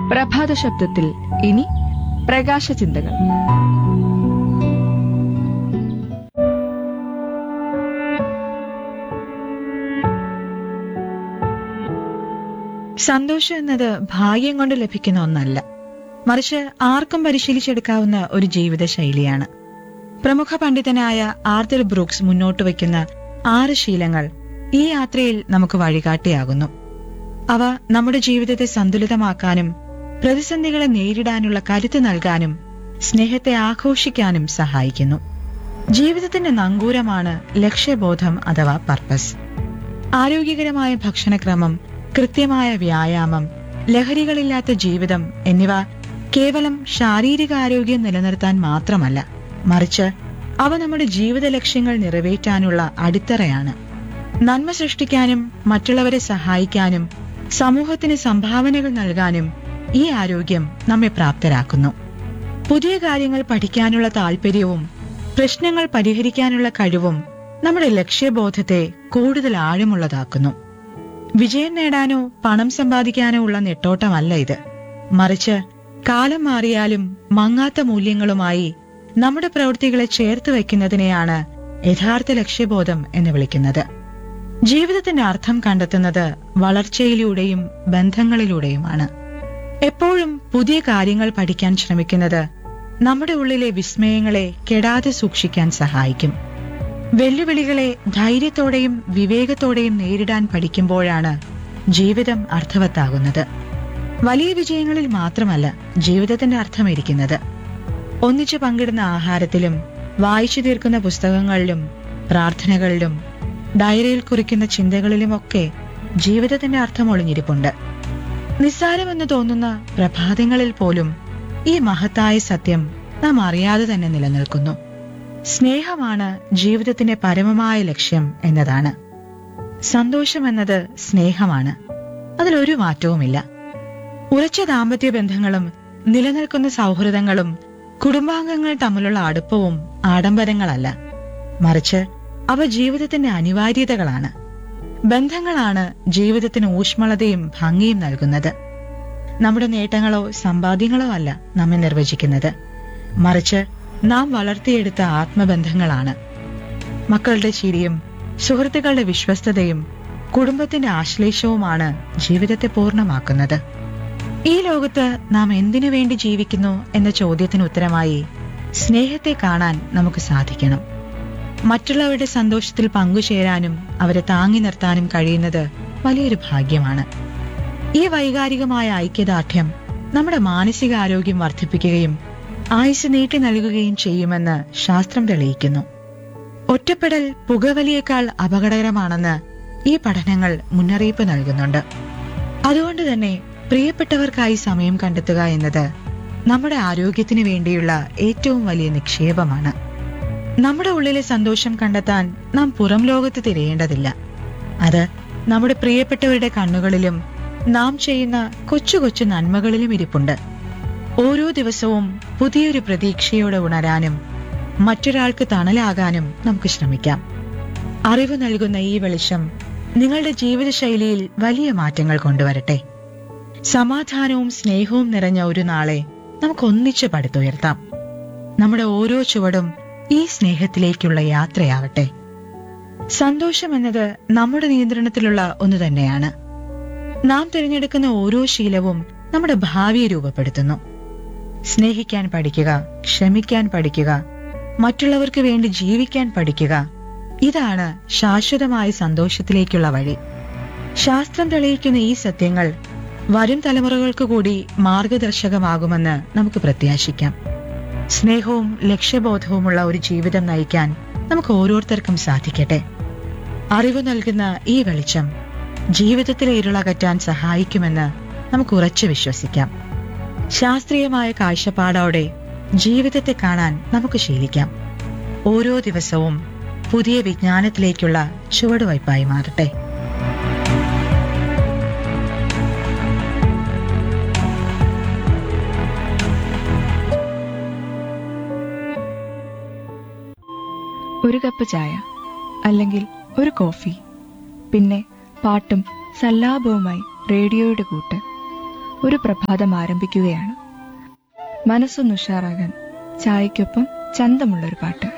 പ്രഭാത ശബ്ദത്തിൽ ഇനി പ്രകാശ ചിന്തകൾ സന്തോഷം എന്നത് ഭാഗ്യം കൊണ്ട് ലഭിക്കുന്ന ഒന്നല്ല മറിച്ച് ആർക്കും പരിശീലിച്ചെടുക്കാവുന്ന ഒരു ജീവിത ശൈലിയാണ് പ്രമുഖ പണ്ഡിതനായ ആർത്തർ ബ്രൂക്സ് മുന്നോട്ട് വയ്ക്കുന്ന ആറ് ശീലങ്ങൾ ഈ യാത്രയിൽ നമുക്ക് വഴികാട്ടിയാകുന്നു അവ നമ്മുടെ ജീവിതത്തെ സന്തുലിതമാക്കാനും പ്രതിസന്ധികളെ നേരിടാനുള്ള കരുത്ത് നൽകാനും സ്നേഹത്തെ ആഘോഷിക്കാനും സഹായിക്കുന്നു ജീവിതത്തിന്റെ നങ്കൂരമാണ് ലക്ഷ്യബോധം അഥവാ പർപ്പസ് ആരോഗ്യകരമായ ഭക്ഷണക്രമം കൃത്യമായ വ്യായാമം ലഹരികളില്ലാത്ത ജീവിതം എന്നിവ കേവലം ശാരീരിക ആരോഗ്യം നിലനിർത്താൻ മാത്രമല്ല മറിച്ച് അവ നമ്മുടെ ജീവിത ലക്ഷ്യങ്ങൾ നിറവേറ്റാനുള്ള അടിത്തറയാണ് നന്മ സൃഷ്ടിക്കാനും മറ്റുള്ളവരെ സഹായിക്കാനും സമൂഹത്തിന് സംഭാവനകൾ നൽകാനും ഈ ആരോഗ്യം നമ്മെ പ്രാപ്തരാക്കുന്നു പുതിയ കാര്യങ്ങൾ പഠിക്കാനുള്ള താല്പര്യവും പ്രശ്നങ്ങൾ പരിഹരിക്കാനുള്ള കഴിവും നമ്മുടെ ലക്ഷ്യബോധത്തെ കൂടുതൽ ആഴമുള്ളതാക്കുന്നു വിജയം നേടാനോ പണം സമ്പാദിക്കാനോ ഉള്ള നെട്ടോട്ടമല്ല ഇത് മറിച്ച് കാലം മാറിയാലും മങ്ങാത്ത മൂല്യങ്ങളുമായി നമ്മുടെ പ്രവൃത്തികളെ ചേർത്ത് വയ്ക്കുന്നതിനെയാണ് യഥാർത്ഥ ലക്ഷ്യബോധം എന്ന് വിളിക്കുന്നത് ജീവിതത്തിന്റെ അർത്ഥം കണ്ടെത്തുന്നത് വളർച്ചയിലൂടെയും ബന്ധങ്ങളിലൂടെയുമാണ് എപ്പോഴും പുതിയ കാര്യങ്ങൾ പഠിക്കാൻ ശ്രമിക്കുന്നത് നമ്മുടെ ഉള്ളിലെ വിസ്മയങ്ങളെ കെടാതെ സൂക്ഷിക്കാൻ സഹായിക്കും വെല്ലുവിളികളെ ധൈര്യത്തോടെയും വിവേകത്തോടെയും നേരിടാൻ പഠിക്കുമ്പോഴാണ് ജീവിതം അർത്ഥവത്താകുന്നത് വലിയ വിജയങ്ങളിൽ മാത്രമല്ല ജീവിതത്തിന്റെ അർത്ഥമിരിക്കുന്നത് ഒന്നിച്ചു പങ്കിടുന്ന ആഹാരത്തിലും വായിച്ചു തീർക്കുന്ന പുസ്തകങ്ങളിലും പ്രാർത്ഥനകളിലും ഡയറിയിൽ കുറിക്കുന്ന ചിന്തകളിലുമൊക്കെ ജീവിതത്തിന്റെ അർത്ഥം ഒളിഞ്ഞിരിപ്പുണ്ട് നിസ്സാരമെന്ന് തോന്നുന്ന പ്രഭാതങ്ങളിൽ പോലും ഈ മഹത്തായ സത്യം നാം അറിയാതെ തന്നെ നിലനിൽക്കുന്നു സ്നേഹമാണ് ജീവിതത്തിന്റെ പരമമായ ലക്ഷ്യം എന്നതാണ് സന്തോഷം എന്നത് സ്നേഹമാണ് അതിലൊരു മാറ്റവുമില്ല ഉറച്ച ദാമ്പത്യ ബന്ധങ്ങളും നിലനിൽക്കുന്ന സൗഹൃദങ്ങളും കുടുംബാംഗങ്ങൾ തമ്മിലുള്ള അടുപ്പവും ആഡംബരങ്ങളല്ല മറിച്ച് അവ ജീവിതത്തിന്റെ അനിവാര്യതകളാണ് ബന്ധങ്ങളാണ് ജീവിതത്തിന് ഊഷ്മളതയും ഭംഗിയും നൽകുന്നത് നമ്മുടെ നേട്ടങ്ങളോ സമ്പാദ്യങ്ങളോ അല്ല നമ്മെ നിർവചിക്കുന്നത് മറിച്ച് നാം വളർത്തിയെടുത്ത ആത്മബന്ധങ്ങളാണ് മക്കളുടെ ചിരിയും സുഹൃത്തുക്കളുടെ വിശ്വസ്തതയും കുടുംബത്തിന്റെ ആശ്ലേഷവുമാണ് ജീവിതത്തെ പൂർണ്ണമാക്കുന്നത് ഈ ലോകത്ത് നാം എന്തിനു വേണ്ടി ജീവിക്കുന്നു എന്ന ചോദ്യത്തിന് ഉത്തരമായി സ്നേഹത്തെ കാണാൻ നമുക്ക് സാധിക്കണം മറ്റുള്ളവരുടെ സന്തോഷത്തിൽ പങ്കുചേരാനും അവരെ താങ്ങി നിർത്താനും കഴിയുന്നത് വലിയൊരു ഭാഗ്യമാണ് ഈ വൈകാരികമായ ഐക്യദാർഢ്യം നമ്മുടെ മാനസികാരോഗ്യം വർദ്ധിപ്പിക്കുകയും ആയുസ് നീട്ടി നൽകുകയും ചെയ്യുമെന്ന് ശാസ്ത്രം തെളിയിക്കുന്നു ഒറ്റപ്പെടൽ പുകവലിയേക്കാൾ അപകടകരമാണെന്ന് ഈ പഠനങ്ങൾ മുന്നറിയിപ്പ് നൽകുന്നുണ്ട് അതുകൊണ്ട് തന്നെ പ്രിയപ്പെട്ടവർക്കായി സമയം കണ്ടെത്തുക എന്നത് നമ്മുടെ ആരോഗ്യത്തിന് വേണ്ടിയുള്ള ഏറ്റവും വലിയ നിക്ഷേപമാണ് നമ്മുടെ ഉള്ളിലെ സന്തോഷം കണ്ടെത്താൻ നാം പുറം ലോകത്ത് തിരയേണ്ടതില്ല അത് നമ്മുടെ പ്രിയപ്പെട്ടവരുടെ കണ്ണുകളിലും നാം ചെയ്യുന്ന കൊച്ചു കൊച്ചു നന്മകളിലും ഇരിപ്പുണ്ട് ഓരോ ദിവസവും പുതിയൊരു പ്രതീക്ഷയോടെ ഉണരാനും മറ്റൊരാൾക്ക് തണലാകാനും നമുക്ക് ശ്രമിക്കാം അറിവ് നൽകുന്ന ഈ വെളിച്ചം നിങ്ങളുടെ ജീവിതശൈലിയിൽ വലിയ മാറ്റങ്ങൾ കൊണ്ടുവരട്ടെ സമാധാനവും സ്നേഹവും നിറഞ്ഞ ഒരു നാളെ നമുക്ക് ഒന്നിച്ച് പടുത്തുയർത്താം നമ്മുടെ ഓരോ ചുവടും ഈ സ്നേഹത്തിലേക്കുള്ള യാത്രയാവട്ടെ സന്തോഷം എന്നത് നമ്മുടെ നിയന്ത്രണത്തിലുള്ള ഒന്ന് തന്നെയാണ് നാം തിരഞ്ഞെടുക്കുന്ന ഓരോ ശീലവും നമ്മുടെ ഭാവിയെ രൂപപ്പെടുത്തുന്നു സ്നേഹിക്കാൻ പഠിക്കുക ക്ഷമിക്കാൻ പഠിക്കുക മറ്റുള്ളവർക്ക് വേണ്ടി ജീവിക്കാൻ പഠിക്കുക ഇതാണ് ശാശ്വതമായ സന്തോഷത്തിലേക്കുള്ള വഴി ശാസ്ത്രം തെളിയിക്കുന്ന ഈ സത്യങ്ങൾ വരും തലമുറകൾക്ക് കൂടി മാർഗദർശകമാകുമെന്ന് നമുക്ക് പ്രത്യാശിക്കാം സ്നേഹവും ലക്ഷ്യബോധവുമുള്ള ഒരു ജീവിതം നയിക്കാൻ നമുക്ക് ഓരോരുത്തർക്കും സാധിക്കട്ടെ അറിവ് നൽകുന്ന ഈ വെളിച്ചം ജീവിതത്തിലെ ഇരുളകറ്റാൻ സഹായിക്കുമെന്ന് നമുക്ക് ഉറച്ചു വിശ്വസിക്കാം ശാസ്ത്രീയമായ കാഴ്ചപ്പാടോടെ ജീവിതത്തെ കാണാൻ നമുക്ക് ശീലിക്കാം ഓരോ ദിവസവും പുതിയ വിജ്ഞാനത്തിലേക്കുള്ള ചുവടുവയ്പായി മാറട്ടെ ഒരു കപ്പ് ചായ അല്ലെങ്കിൽ ഒരു കോഫി പിന്നെ പാട്ടും സല്ലാപവുമായി റേഡിയോയുടെ കൂട്ട് ഒരു പ്രഭാതം ആരംഭിക്കുകയാണ് മനസ്സൊന്ന് ഉഷാറാകാൻ ചായയ്ക്കൊപ്പം ചന്തമുള്ളൊരു പാട്ട്